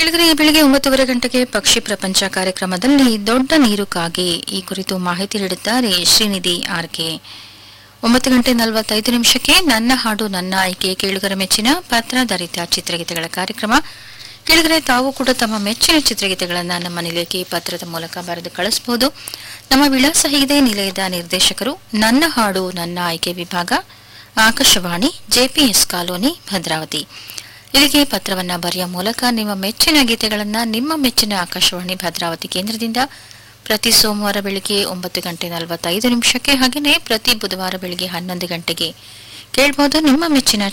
ಕೆಳಗಡೆ ಬೆಳಿಗ್ಗೆ ಒಂಬತ್ತುವರೆ ಗಂಟೆಗೆ ಪಕ್ಷಿ ಪ್ರಪಂಚ ಕಾರ್ಯಕ್ರಮದಲ್ಲಿ ದೊಡ್ಡ ನೀರು ಕಾಗೆ ಈ ಕುರಿತು ಮಾಹಿತಿ ನೀಡುತ್ತಾರೆ ಶ್ರೀನಿಧಿ ಆರ್ಕೆ ಒಂಬತ್ತು ಗಂಟೆ ನಲವತ್ತೈದು ನಿಮಿಷಕ್ಕೆ ನನ್ನ ಹಾಡು ನನ್ನ ಆಯ್ಕೆ ಕೇಳುಗರ ಮೆಚ್ಚಿನ ಪತ್ರಧಾರಿತ ಚಿತ್ರಗೀತೆಗಳ ಕಾರ್ಯಕ್ರಮ ಕೇಳಿದರೆ ತಾವು ಕೂಡ ತಮ್ಮ ಮೆಚ್ಚಿನ ಚಿತ್ರಗೀತೆಗಳನ್ನು ನಮ್ಮ ನಿಲಯಕ್ಕೆ ಪತ್ರದ ಮೂಲಕ ಬರೆದು ಕಳಿಸಬಹುದು ನಮ್ಮ ವಿಳಾಸ ಹೀಗಿದೆ ನಿಲಯದ ನಿರ್ದೇಶಕರು ನನ್ನ ಹಾಡು ನನ್ನ ಆಯ್ಕೆ ವಿಭಾಗ ಆಕಾಶವಾಣಿ ಜೆಪಿಎಸ್ ಕಾಲೋನಿ ಭದ್ರಾವತಿ ಇಲ್ಲಿಗೆ ಪತ್ರವನ್ನ ಬರೆಯುವ ಮೂಲಕ ನಿಮ್ಮ ಮೆಚ್ಚಿನ ಗೀತೆಗಳನ್ನ ನಿಮ್ಮ ಮೆಚ್ಚಿನ ಆಕಾಶವಾಣಿ ಭದ್ರಾವತಿ ಕೇಂದ್ರದಿಂದ ಪ್ರತಿ ಸೋಮವಾರ ಬೆಳಿಗ್ಗೆ ಒಂಬತ್ತು ಗಂಟೆ ನಲವತ್ತೈದು ನಿಮಿಷಕ್ಕೆ ಹಾಗೆಯೇ ಪ್ರತಿ ಬುಧವಾರ ಬೆಳಿಗ್ಗೆ ಹನ್ನೊಂದು ಗಂಟೆಗೆ ಕೇಳಬಹುದು ನಿಮ್ಮ ಮೆಚ್ಚಿನ